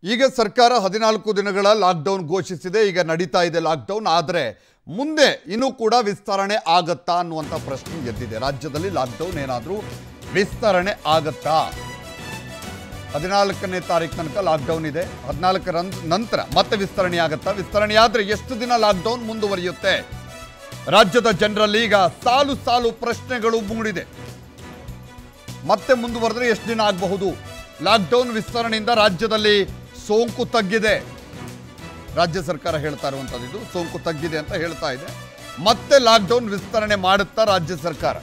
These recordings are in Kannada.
ಈಗ ಸರ್ಕಾರ ಹದಿನಾಲ್ಕು ದಿನಗಳ ಲಾಕ್ಡೌನ್ ಘೋಷಿಸಿದೆ ಈಗ ನಡೀತಾ ಇದೆ ಲಾಕ್ಡೌನ್ ಆದರೆ ಮುಂದೆ ಇನ್ನೂ ಕೂಡ ವಿಸ್ತರಣೆ ಆಗತ್ತಾ ಅನ್ನುವಂಥ ಪ್ರಶ್ನೆ ಎದ್ದಿದೆ ರಾಜ್ಯದಲ್ಲಿ ಲಾಕ್ಡೌನ್ ಏನಾದರೂ ವಿಸ್ತರಣೆ ಆಗತ್ತಾ ಹದಿನಾಲ್ಕನೇ ತಾರೀಕು ತನಕ ಲಾಕ್ಡೌನ್ ಇದೆ ಹದಿನಾಲ್ಕರ ನಂತರ ಮತ್ತೆ ವಿಸ್ತರಣೆ ಆಗತ್ತಾ ವಿಸ್ತರಣೆ ಆದರೆ ಎಷ್ಟು ದಿನ ಲಾಕ್ಡೌನ್ ಮುಂದುವರಿಯುತ್ತೆ ರಾಜ್ಯದ ಜನರಲ್ಲಿ ಈಗ ಸಾಲು ಸಾಲು ಪ್ರಶ್ನೆಗಳು ಮೂಡಿದೆ ಮತ್ತೆ ಮುಂದುವರೆದ್ರೆ ಎಷ್ಟು ದಿನ ಆಗಬಹುದು ಲಾಕ್ಡೌನ್ ವಿಸ್ತರಣೆಯಿಂದ ರಾಜ್ಯದಲ್ಲಿ ಸೋಂಕು ತಗ್ಗಿದೆ ರಾಜ್ಯ ಸರ್ಕಾರ ಹೇಳ್ತಾ ಇರುವಂಥದ್ದು ಇದು ಸೋಂಕು ತಗ್ಗಿದೆ ಅಂತ ಹೇಳ್ತಾ ಇದೆ ಮತ್ತೆ ಲಾಕ್ಡೌನ್ ವಿಸ್ತರಣೆ ಮಾಡುತ್ತಾ ರಾಜ್ಯ ಸರ್ಕಾರ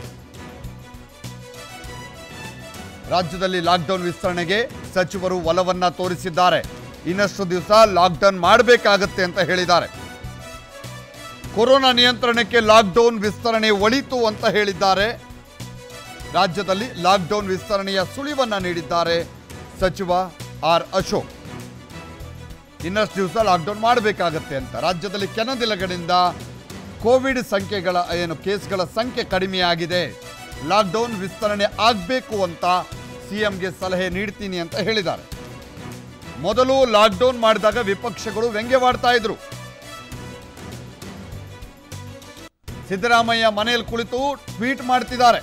ರಾಜ್ಯದಲ್ಲಿ ಲಾಕ್ಡೌನ್ ವಿಸ್ತರಣೆಗೆ ಸಚಿವರು ಒಲವನ್ನ ತೋರಿಸಿದ್ದಾರೆ ಇನ್ನಷ್ಟು ದಿವಸ ಲಾಕ್ಡೌನ್ ಮಾಡಬೇಕಾಗತ್ತೆ ಅಂತ ಹೇಳಿದ್ದಾರೆ ಕೊರೋನಾ ನಿಯಂತ್ರಣಕ್ಕೆ ಲಾಕ್ಡೌನ್ ವಿಸ್ತರಣೆ ಒಳಿತು ಅಂತ ಹೇಳಿದ್ದಾರೆ ರಾಜ್ಯದಲ್ಲಿ ಲಾಕ್ಡೌನ್ ವಿಸ್ತರಣೆಯ ಸುಳಿವನ್ನ ನೀಡಿದ್ದಾರೆ ಸಚಿವ ಆರ್ ಅಶೋಕ್ ಇನ್ನಷ್ಟು ದಿವಸ ಲಾಕ್ಡೌನ್ ಮಾಡಬೇಕಾಗತ್ತೆ ಅಂತ ರಾಜ್ಯದಲ್ಲಿ ಕೆನದಿಲಗಳಿಂದ ಕೋವಿಡ್ ಸಂಖ್ಯೆಗಳ ಏನು ಕೇಸ್ಗಳ ಸಂಖ್ಯೆ ಕಡಿಮೆಯಾಗಿದೆ ಲಾಕ್ಡೌನ್ ವಿಸ್ತರಣೆ ಆಗಬೇಕು ಅಂತ ಸಿಎಂಗೆ ಸಲಹೆ ನೀಡ್ತೀನಿ ಅಂತ ಹೇಳಿದ್ದಾರೆ ಮೊದಲು ಲಾಕ್ಡೌನ್ ಮಾಡಿದಾಗ ವಿಪಕ್ಷಗಳು ವ್ಯಂಗ್ಯವಾಡ್ತಾ ಇದ್ರು ಸಿದ್ದರಾಮಯ್ಯ ಮನೆಯಲ್ಲಿ ಕುಳಿತು ಟ್ವೀಟ್ ಮಾಡ್ತಿದ್ದಾರೆ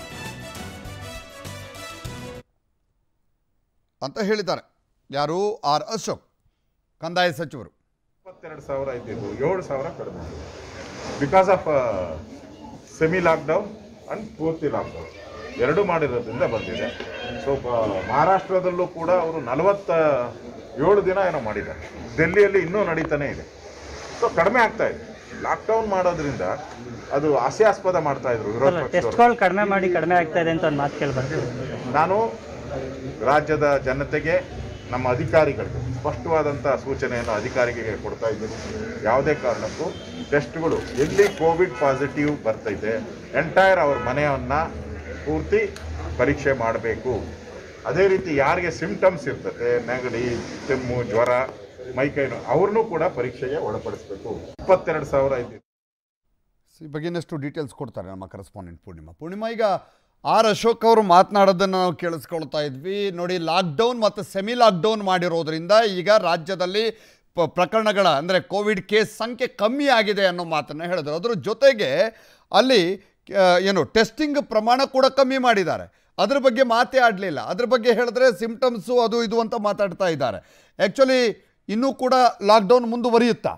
ಅಂತ ಹೇಳಿದ್ದಾರೆ ಯಾರು ಆರ್ ಅಶೋಕ್ ಕಂದಾಯ ಸಚಿವರು ಇಪ್ಪತ್ತೆರಡು ಸಾವಿರ ಇದ್ದಿದ್ದು ಏಳು ಸಾವಿರ ಕಡಿಮೆ ಆಗಿದೆ because of semi lockdown and ಪೂರ್ತಿ ಲಾಕ್ಡೌನ್ ಎರಡು ಮಾಡಿರೋದ್ರಿಂದ ಬಂದಿದೆ ಸೊ ಮಹಾರಾಷ್ಟ್ರದಲ್ಲೂ ಕೂಡ ಅವರು ನಲವತ್ತ ಏಳು ದಿನ ಏನೋ ಮಾಡಿದ್ದಾರೆ ಡೆಲ್ಲಿಯಲ್ಲಿ ಇನ್ನೂ ನಡೀತಾನೆ ಇದೆ ಸೊ ಕಡಿಮೆ ಆಗ್ತಾ ಇದೆ ಲಾಕ್ಡೌನ್ ಮಾಡೋದ್ರಿಂದ ಅದು ಹಾಸ್ಯಾಸ್ಪದ ಮಾಡ್ತಾ ಇದ್ರು ವಿರೋಧ ಅಲ್ಲ ಪಕ್ಷದವರು ಟೆಸ್ಟ್ಗಳು ಕಡಿಮೆ ಮಾಡಿ ಕಡಿಮೆ ಆಗ್ತಾ ಇದೆ ಅಂತ ಒಂದು ಮಾತು ಕೇಳ್ಬಾರ್ದು ನಾನು ರಾಜ್ಯದ ಜನತೆಗೆ ನಮ್ಮ ಅಧಿಕಾರಿಗಳಿಗೆ ಸ್ಪಷ್ಟವಾದಂಥ ಸೂಚನೆಯನ್ನು ಅಧಿಕಾರಿಗೆ ಕೊಡ್ತಾ ಇದ್ದೀನಿ ಯಾವುದೇ ಕಾರಣಕ್ಕೂ ಟೆಸ್ಟ್ಗಳು ಎಲ್ಲಿ ಕೋವಿಡ್ ಪಾಸಿಟಿವ್ ಬರ್ತೈತೆ ಎಂಟೈರ್ ಅವ್ರ ಮನೆಯನ್ನು ಪೂರ್ತಿ ಪರೀಕ್ಷೆ ಮಾಡಬೇಕು ಅದೇ ರೀತಿ ಯಾರಿಗೆ ಸಿಂಪ್ಟಮ್ಸ್ ಇರ್ತದೆ ನೆಗಡಿ ಕೆಮ್ಮು ಜ್ವರ ಮೈಕೈ ನೋವು ಅವ್ರನ್ನೂ ಕೂಡ ಪರೀಕ್ಷೆಗೆ ಒಳಪಡಿಸಬೇಕು ಇಪ್ಪತ್ತೆರಡು ಸಾವಿರ ಇದ್ದಿದ್ದು ಈ ಬಗ್ಗೆ ಇನ್ನಷ್ಟು ಡೀಟೇಲ್ಸ್ ಕೊಡ್ತಾರೆ ನಮ್ಮ ಕರೆಸ್ಪಾಂಡೆಂಟ್ ಪೂರ್ಣಿಮಾ ಪೂರ್ಣಿಮಾ ಈಗ ಆರ್ ಅಶೋಕ್ ಅವರು ಮಾತನಾಡೋದನ್ನು ನಾವು ಕೇಳಿಸ್ಕೊಳ್ತಾ ಇದ್ವಿ ನೋಡಿ ಲಾಕ್ಡೌನ್ ಮತ್ತು ಸೆಮಿ ಲಾಕ್ಡೌನ್ ಮಾಡಿರೋದ್ರಿಂದ ಈಗ ರಾಜ್ಯದಲ್ಲಿ ಪ ಪ್ರಕರಣಗಳ ಅಂದರೆ ಕೋವಿಡ್ ಕೇಸ್ ಸಂಖ್ಯೆ ಕಮ್ಮಿ ಆಗಿದೆ ಅನ್ನೋ ಮಾತನ್ನು ಹೇಳಿದ್ರು ಅದ್ರ ಜೊತೆಗೆ ಅಲ್ಲಿ ಆ, ಏನು ಟೆಸ್ಟಿಂಗ್ ಪ್ರಮಾಣ ಕೂಡ ಕಮ್ಮಿ ಮಾಡಿದ್ದಾರೆ ಅದ್ರ ಬಗ್ಗೆ ಮಾತೇ ಆಡಲಿಲ್ಲ ಅದ್ರ ಬಗ್ಗೆ ಹೇಳಿದ್ರೆ ಸಿಂಪ್ಟಮ್ಸು ಅದು ಇದು ಅಂತ ಮಾತಾಡ್ತಾ ಇದ್ದಾರೆ ಆ್ಯಕ್ಚುಲಿ ಇನ್ನೂ ಕೂಡ ಲಾಕ್ಡೌನ್ ಮುಂದುವರಿಯುತ್ತಾ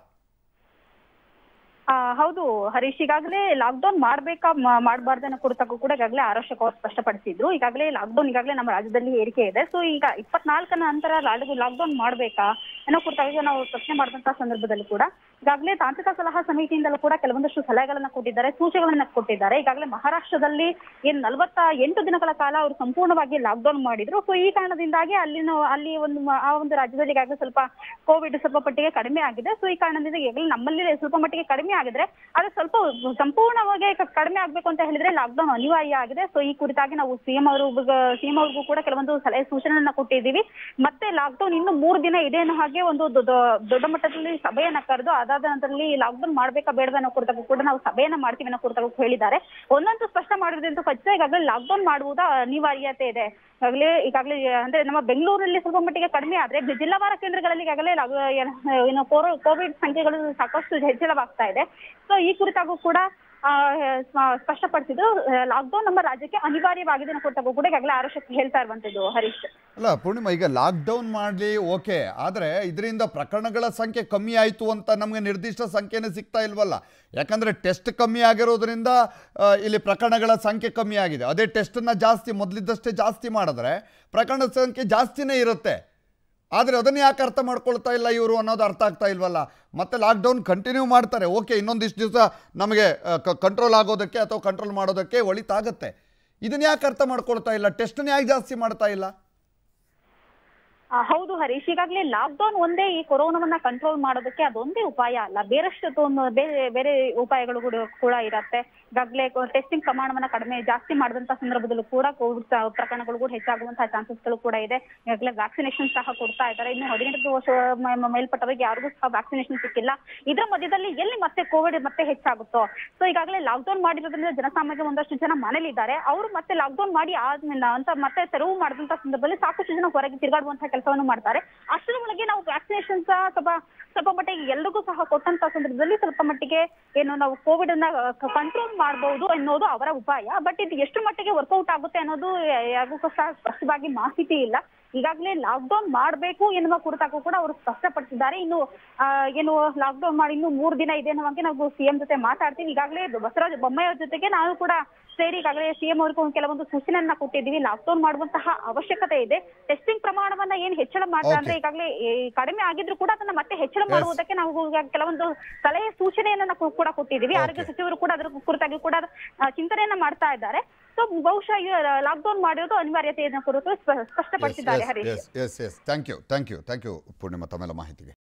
ಆ, ಹೌದು ಹರೀಶ್ ಈಗಾಗಲೇ ಲಾಕ್ಡೌನ್ ಮಾಡ್ಬೇಕಾ ಮಾಡಬಾರ್ದು ಅನ್ನೋ ಕುರಿತಾಗೂ ಕೂಡ ಈಗಾಗಲೇ ಆರೋಗ್ಯ ಅವರು ಸ್ಪಷ್ಟಪಡಿಸಿದ್ರು ಈಗಾಗಲೇ ಲಾಕ್ಡೌನ್ ಈಗಾಗಲೇ ನಮ್ಮ ರಾಜ್ಯದಲ್ಲಿ ಏರಿಕೆ ಇದೆ ಸೊ ಈಗ ಇಪ್ಪತ್ನಾಲ್ಕನ ನಂತರ ಲಾಕ್ಡೌನ್ ಮಾಡ್ಬೇಕಾ ಅನ್ನೋ ಕುರಿತಾಗಿ ನಾವು ಪ್ರಶ್ನೆ ಮಾಡಿದಂತ ಸಂದರ್ಭದಲ್ಲಿ ಕೂಡ ಈಗಾಗಲೇ ತಾಂತ್ರಿಕ ಸಲಹಾ ಸಮಿತಿಯಿಂದಲೂ ಕೂಡ ಕೆಲವೊಂದಷ್ಟು ಸಲಹೆಗಳನ್ನ ಕೊಟ್ಟಿದ್ದಾರೆ ಸೂಚನೆಗಳನ್ನ ಕೊಟ್ಟಿದ್ದಾರೆ ಈಗಾಗಲೇ ಮಹಾರಾಷ್ಟ್ರದಲ್ಲಿ ಏನ್ ನಲವತ್ತ ಎಂಟು ದಿನಗಳ ಕಾಲ ಅವರು ಸಂಪೂರ್ಣವಾಗಿ ಲಾಕ್ಡೌನ್ ಮಾಡಿದ್ರು ಸೊ ಈ ಕಾರಣದಿಂದಾಗಿ ಅಲ್ಲಿನ ಅಲ್ಲಿ ಒಂದು ಮ- ಆ ಒಂದು ರಾಜ್ಯದಲ್ಲಿ ಈಗಾಗಲೇ ಸ್ವಲ್ಪ ಕೋವಿಡ್ ಸ್ವಲ್ಪ ಮಟ್ಟಿಗೆ ಕಡಿಮೆ ಆಗಿದೆ ಸೊ ಈ ಕಾರಣದಿಂದ ಈಗಾಗಲೇ ನಮ್ಮಲ್ಲಿ ಸ್ವಲ್ಪ ಮಟ್ಟಿಗೆ ಕಡಿಮೆ ಆಗಿದ್ರೆ ಅದು ಸ್ವಲ್ಪ ಸಂಪೂರ್ಣವಾಗಿ ಕ- ಕಡಿಮೆ ಆಗ್ಬೇಕು ಅಂತ ಹೇಳಿದ್ರೆ ಲಾಕ್ಡೌನ್ ಅನಿವಾರ್ಯ ಆಗಿದೆ ಸೊ ಈ ಕುರಿತಾಗಿ ನಾವು ಸಿಎಂ ಅವರು ಸಿಎಂ ಅವ್ರಿಗೂ ಕೂಡ ಕೆಲವೊಂದು ಸಲಹೆ ಸೂಚನೆಯನ್ನ ಕೊಟ್ಟಿದ್ದೀವಿ ಮತ್ತೆ ಲಾಕ್ಡೌನ್ ಇನ್ನು ಮೂರು ದಿನ ಇದೆ ಅನ್ನೋ ಹಾಗೆ ಒಂದು ದೊಡ್ಡ ದೊಡ್ಡ ಮಟ್ಟದಲ್ಲಿ ಸಭೆಯನ್ನ ಕರೆದು ಅದಾದ ನಂತರದಲ್ಲಿ ಲಾಕ್ಡೌನ್ ಮಾಡ್ಬೇಕಾ ಬೇಡದ ಅನ್ನೋ ಕುರಿತಾಗೂ ಕೂಡ ನಾವು ಸಭೆಯನ್ನ ಮಾಡ್ತೀವಿ ಅನ್ನೋ ಕುರಿತಾಗೂ ಹೇಳಿದ್ದಾರೆ ಒಂದಂತೂ ಸ್ಪಷ್ಟ ಮಾಡಿರೋದ್ರಿಂದ ಖಚಿತ ಈಗಾಗಲೇ ಲಾಕ್ಡೌನ್ ಮಾಡುವುದ ಅನಿವಾರ್ಯತೆ ಇದೆ ಈಗಾಗಲೇ ಈಗಾಗಲೇ ಅಂದ್ರೆ ನಮ್ಮ ಬೆಂಗಳೂರಲ್ಲಿ ಸ್ವಲ್ಪ ಮಟ್ಟಿಗೆ ಕಡಿಮೆ ಆದ್ರೆ ಜಿಲ್ಲಾವಾರ ಕೇಂದ್ರಗಳಲ್ಲಿ ಈಗಾಗಲೇ ಲಾಗ್- ಏನ್- ಏನು ಕೋರೋ- ಕೋವಿಡ್ ಸಂಖ್ಯೆಗಳು ಸಾಕಷ್ಟು ಹೆಚ್ಚಳವಾಗ್ತಾ ಇದೆ ಸೊ ಈ ಕುರಿತಾಗೂ ಕೂಡ ಆ, ಸ್ಪ- ಸ್ಪಷ್ಟಪಡಿಸಿದ್ದು ಲಾಕ್ಡೌನ್ ನಮ್ಮ ರಾಜ್ಯಕ್ಕೆ ಅನಿವಾರ್ಯವಾಗಿದೆ ಅನ್ನೋ ಕುರಿತಾಗೂ ಕೂಡ ಈಗಾಗಲೇ ಆರೋಗ್ಯ ಹೇಳ್ತಾ ಇರುವಂತದ್ದು ಹರೀಶ್ ಅಲ್ಲ ಪೂರ್ಣಿಮಾ ಈಗ ಲಾಕ್ಡೌನ್ ಮಾಡಲಿ ಓಕೆ ಆದರೆ ಇದರಿಂದ ಪ್ರಕರಣಗಳ ಸಂಖ್ಯೆ ಕಮ್ಮಿ ಆಯಿತು ಅಂತ ನಮಗೆ ನಿರ್ದಿಷ್ಟ ಸಂಖ್ಯೆನೇ ಸಿಗ್ತಾ ಇಲ್ವಲ್ಲ ಯಾಕಂದರೆ ಟೆಸ್ಟ್ ಕಮ್ಮಿ ಆಗಿರೋದ್ರಿಂದ ಆ, ಇಲ್ಲಿ ಪ್ರಕರಣಗಳ ಸಂಖ್ಯೆ ಕಮ್ಮಿ ಆಗಿದೆ ಅದೇ ಟೆಸ್ಟನ್ನು ಜಾಸ್ತಿ ಮೊದಲಿದ್ದಷ್ಟೇ ಜಾಸ್ತಿ ಮಾಡಿದ್ರೆ ಪ್ರಕರಣದ ಸಂಖ್ಯೆ ಜಾಸ್ತಿನೇ ಇರುತ್ತೆ ಆದರೆ ಅದನ್ನು ಯಾಕೆ ಅರ್ಥ ಮಾಡ್ಕೊಳ್ತಾ ಇಲ್ಲ ಇವರು ಅನ್ನೋದು ಅರ್ಥ ಆಗ್ತಾ ಇಲ್ವಲ್ಲ ಮತ್ತೆ ಲಾಕ್ಡೌನ್ ಕಂಟಿನ್ಯೂ ಮಾಡ್ತಾರೆ ಓಕೆ ಇನ್ನೊಂದಿಷ್ಟು ದಿವಸ ನಮಗೆ ಕಂಟ್ರೋಲ್ ಆಗೋದಕ್ಕೆ ಅಥವಾ ಕಂಟ್ರೋಲ್ ಮಾಡೋದಕ್ಕೆ ಒಳಿತಾಗತ್ತೆ ಇದನ್ನ ಯಾಕೆ ಅರ್ಥ ಮಾಡ್ಕೊಳ್ತಾ ಇಲ್ಲ ಟೆಸ್ಟನ್ನು ಯಾಕೆ ಜಾಸ್ತಿ ಮಾಡ್ತಾ ಇಲ್ಲ ಆ, ಹೌದು ಹರೀಶ್ ಈಗಾಗಲೇ ಲಾಕ್ಡೌನ್ ಒಂದೇ ಈ ಕೊರೋನಾವನ್ನ ಕಂಟ್ರೋಲ್ ಮಾಡೋದಕ್ಕೆ ಅದೊಂದೇ ಉಪಾಯ ಅಲ್ಲ ಬೇರೆಷ್ಟು ತೊ- ಬೇರೆ ಬೇರೆ ಉಪಾಯಗಳು ಕೂಡ ಕೂಡ ಇರತ್ತೆ ಈಗಾಗಲೇ ಟೆಸ್ಟಿಂಗ್ ಪ್ರಮಾಣವನ್ನ ಕಡಿಮೆ ಜಾಸ್ತಿ ಮಾಡಿದಂತ ಸಂದರ್ಭದಲ್ಲೂ ಕೂಡ ಕೋವಿಡ್ ಪ್ರಕರಣಗಳು ಕೂಡ ಹೆಚ್ಚಾಗುವಂತಹ ಚಾನ್ಸಸ್ಗಳು ಕೂಡ ಇದೆ ಈಗಾಗಲೇ ವ್ಯಾಕ್ಸಿನೇಷನ್ ಸಹ ಕೊಡ್ತಾ ಇದ್ದಾರೆ ಇನ್ನು ಹದಿನೆಂಟು ವರ್ಷ ಮ- ಮ- ಮೇಲ್ಪಟ್ಟವರಿಗೆ ಯಾರಿಗೂ ಸಹ ವ್ಯಾಕ್ಸಿನೇಷನ್ ಸಿಕ್ಕಿಲ್ಲ ಇದರ ಮಧ್ಯದಲ್ಲಿ ಎಲ್ಲಿ ಮತ್ತೆ ಕೋವಿಡ್ ಮತ್ತೆ ಹೆಚ್ಚಾಗುತ್ತೋ ಸೊ ಈಗಾಗಲೇ ಲಾಕ್ಡೌನ್ ಮಾಡಿರೋದ್ರಿಂದ ಜನಸಾಮಾನ್ಯ ಒಂದಷ್ಟು ಜನ ಮನೇಲಿ ಇದ್ದಾರೆ ಅವರು ಮತ್ತೆ ಲಾಕ್ಡೌನ್ ಮಾಡಿ ಆದ್ಮೇಲೆ ಅಂತ ಮತ್ತೆ ತೆರವು ಮಾಡಿದಂತ ಸಂದರ್ಭದಲ್ಲಿ ಸಾಕಷ್ಟು ಜನ ಹೊರಗೆ ತಿರುಗಾಡುವಂತಹ ಕೆಲಸವನ್ನು ಮಾಡ್ತಾರೆ ಅಷ್ಟರ ಒಳಗೆ ನಾವು ವ್ಯಾಕ್ಸಿನೇಷನ್ ಸಹ ಸ್ವಲ್ಪ ಸ್ವಲ್ಪ ಮಟ್ಟಿಗೆ ಎಲ್ರಿಗೂ ಸಹ ಕೊಟ್ಟಂತ ಸಂದರ್ಭದಲ್ಲಿ ಸ್ವಲ್ಪ ಮಟ್ಟಿಗೆ ಏನು ನಾವು ಕೋವಿಡ್ ಅನ್ನ ಕಂಟ್ರೋಲ್ ಮಾಡಬಹುದು ಅನ್ನೋದು ಅವರ ಉಪಾಯ ಬಟ್ ಇದು ಎಷ್ಟು ಮಟ್ಟಿಗೆ ವರ್ಕೌಟ್ ಆಗುತ್ತೆ ಅನ್ನೋದು ಯಾರಿಗೂ ಸಹ ಸ್ಪಷ್ಟವಾಗಿ ಮಾಹಿತಿ ಇಲ್ಲ ಈಗಾಗಲೇ ಲಾಕ್ಡೌನ್ ಮಾಡಬೇಕು ಎನ್ನುವ ಕುರಿತಾಗೂ ಕೂಡ ಅವರು ಸ್ಪಷ್ಟಪಡಿಸಿದ್ದಾರೆ ಇನ್ನು ಆ, ಏನು ಲಾಕ್ಡೌನ್ ಮಾಡಿ ಇನ್ನು ಮೂರು ದಿನ ಇದೆ ಅನ್ನುವಂಗೆ ನಾವು ಸಿಎಂ ಜೊತೆ ಮಾತಾಡ್ತೀವಿ ಈಗಾಗಲೇ ಬಸವರಾಜ ಬೊಮ್ಮಾಯಿ ಅವ್ರ ಜೊತೆಗೆ ನಾನು ಕೂಡ ಸೇರಿ ಈಗಾಗಲೇ ಸಿಎಂ ಅವ್ರಿಗೂ ಕೆಲವೊಂದು ಸೂಚನೆಯನ್ನ ಕೊಟ್ಟಿದ್ದೀವಿ ಲಾಕ್ಡೌನ್ ಮಾಡುವಂತಹ ಅವಶ್ಯಕತೆ ಇದೆ ಟೆಸ್ಟಿಂಗ್ ಪ್ರಮಾಣವನ್ನ ಏನ್ ಹೆಚ್ಚಳ ಮಾಡ್ತಾ ಅಂದ್ರೆ Okay. ಈಗಾಗಲೇ ಈ ಕಡಿಮೆ ಆಗಿದ್ರು ಕೂಡ ಅದನ್ನ ಮತ್ತೆ ಹೆಚ್ಚಳ ಮಾಡುವುದಕ್ಕೆ ನಾವು ಈಗ ಕೆಲವೊಂದು ಸಲಹೆ ಸೂಚನೆಯನ್ನ ನಾವು ಕೂಡ ಕೊಟ್ಟಿದ್ದೀವಿ ಆರೋಗ್ಯ Okay. ಸಚಿವರು ಕೂಡ ಅದರ ಕುರಿತಾಗಿ ಕೂಡ ಆ, ಚಿಂತನೆಯನ್ನ ಮಾಡ್ತಾ ಇದ್ದಾರೆ ಸೊ ಬಹುಶಃ ಲಾಕ್ಡೌನ್ ಮಾಡಿರೋದು ಅನಿವಾರ್ಯತೆಯನ್ನು ಕುರಿತು ಸ್ಪ- ಸ್ಪಷ್ಟಪಡಿಸಿದ್ದಾರೆ Harish yes yes yes thank you thank you thank you Poornima ತಮ್ಮೆಲ್ಲ ಮಾಹಿತಿಗೆ